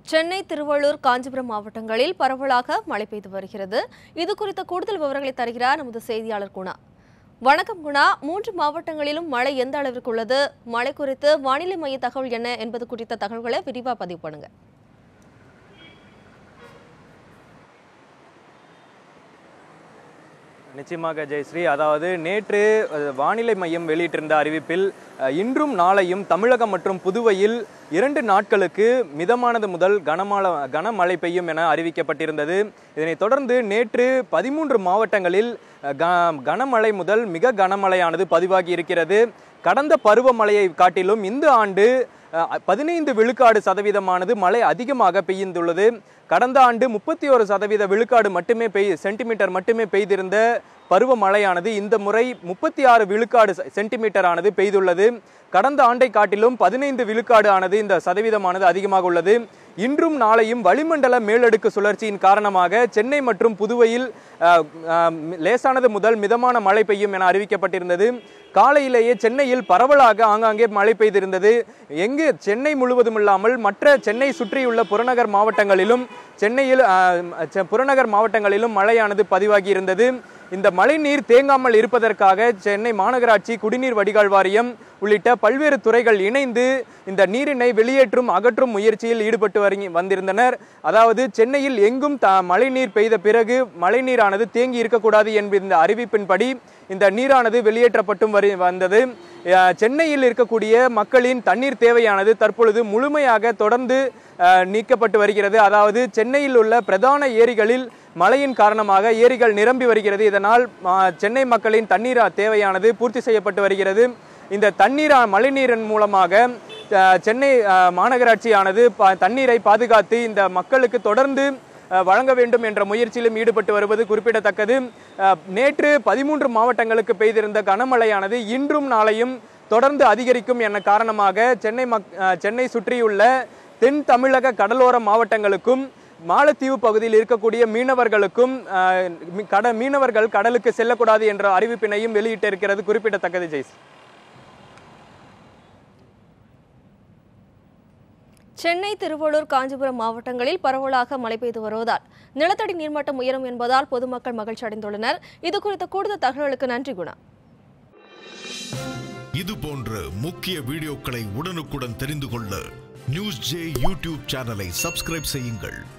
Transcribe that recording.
சென்னை திருவள்ளூர் காஞ்சிபுரம் மாவட்டங்களில் பரவலாக மழை பெய்து வருகிறது இது குறித்த கூடுதல் விவரங்களை தருகிறார் நமது செய்தியாளர் குணா வணக்கம் குணா மூன்று மாவட்டங்களிலும் மழை எந்த அளவிற்கு உள்ளது மழை குறித்து வானிலை மைய தகவல் என்ன என்பது குறித்த தகவல்களை விரிவாக பதிவு பண்ணுங்க நிச்சயமாக ஜெயஸ்ரீ அதாவது நேற்று அஹ், வானிலை மையம் வெளியிட்டிருந்த அறிவிப்பில் அஹ், இன்றும் நாளையும் தமிழகம் மற்றும் புதுவையில் இரண்டு நாட்களுக்கு மிதமானது முதல் கனமழை கனமழை பெய்யும் என அறிவிக்கப்பட்டிருந்தது இதனைத் தொடர்ந்து நேற்று பதிமூன்று மாவட்டங்களில் அஹ், க- கனமழை முதல் மிக கனமழையானது பதிவாகி இருக்கிறது கடந்த பருவமழையை காட்டிலும் இந்த ஆண்டு பதினைந்து விழுக்காடு சதவீதமானது மழை அதிகமாக பெய்துள்ளது கடந்த ஆண்டு முப்பத்தி ஒரு சதவீத விழுக்காடு மட்டுமே பெய் சென்டிமீட்டர் மட்டுமே பெய்திருந்த பருவமழையானது இந்த முறை முப்பத்தி ஆறு விழுக்காடு செ- சென்டிமீட்டர் ஆனது பெய்துள்ளது கடந்த ஆண்டை காட்டிலும் பதினைந்து விழுக்காடு ஆனது இந்த சதவீதமானது அதிகமாக உள்ளது இன்றும் நாளையும் வளிமண்டல மேலடுக்கு சுழற்சியின் காரணமாக சென்னை மற்றும் புதுவையில் அஹ், அஹ், லேசானது முதல் மிதமான மழை பெய்யும் என அறிவிக்கப்பட்டிருந்தது காலையிலேயே சென்னையில் பரவலாக ஆங்காங்கே மழை பெய்திருந்தது எங்கு சென்னை முழுவதும் இல்லாமல் மற்ற சென்னை சுற்றியுள்ள புறநகர் மாவட்டங்களிலும் சென்னையில் அஹ், செ- புறநகர் மாவட்டங்களிலும் மழையானது பதிவாகி இருந்தது இந்த மழைநீர் தேங்காமல் இருப்பதற்காக சென்னை மாநகராட்சி குடிநீர் வடிகால் வாரியம் உள்ளிட்ட பல்வேறு துறைகள் இணைந்து இந்த நீரினை வெளியேற்றும் அகற்றும் முயற்சியில் ஈடுபட்டு வருகி வந்திருந்தனர் அதாவது சென்னையில் எங்கும் த மழைநீர் பெய்த பிறகு மழைநீரானது தேங்கி இருக்கக்கூடாது என்ப இந்த அறிவிப்பின்படி இந்த நீரானது வெளியேற்றப்பட்டும் வரி வந்தது அஹ், சென்னையில் இருக்கக்கூடிய மக்களின் தண்ணீர் தேவையானது தற்பொழுது முழுமையாக தொடர்ந்து அஹ், நீக்கப்பட்டு வருகிறது அதாவது சென்னையில் உள்ள பிரதான ஏரிகளில் மழையின் காரணமாக ஏரிகள் நிரம்பி வருகிறது இதனால் அஹ், சென்னை மக்களின் தண்ணீர் தேவையானது பூர்த்தி செய்யப்பட்டு வருகிறது இந்த தண்ணீர் மழைநீரின் மூலமாக அஹ், சென்னை அஹ், மாநகராட்சியானது ப- தண்ணீரை பாதுகாத்து இந்த மக்களுக்கு தொடர்ந்து அஹ், வழங்க வேண்டும் என்ற முயற்சியிலும் ஈடுபட்டு வருவது குறிப்பிடத்தக்கது அஹ், நேற்று பதிமூன்று மாவட்டங்களுக்கு பெய்திருந்த கனமழையானது இன்றும் நாளையும் தொடர்ந்து அதிகரிக்கும் என காரணமாக சென்னை மக் அஹ், சென்னை சுற்றியுள்ள தென் தமிழக கடலோர மாவட்டங்களுக்கும் மாலத்தீவு பகுதியில் இருக்கக்கூடிய மீனவர்களுக்கும் அஹ், மி- கட மீனவர்கள் கடலுக்கு செல்லக்கூடாது என்ற அறிவிப்பினையும் வெளியிட்டிருக்கிறது குறிப்பிடத்தக்கது ஜெய்ஸ் சென்னை திருவள்ளூர் காஞ்சிபுரம் மாவட்டங்களில் பரவலாக மழை பெய்து வருவதால் நிலத்தடி நீர்மட்டம் உயரும் என்பதால் பொதுமக்கள் மகிழ்ச்சி அடைந்துள்ளனர் இது குறித்த கூடுதல் தகவல்களுக்கு நன்றி குணா இது போன்ற முக்கிய வீடியோக்களை உடனுக்குடன் தெரிந்து கொள்ள நியூஸ் ஜே யூடியூப் சேனலை சப்ஸ்கிரைப் செய்யுங்கள்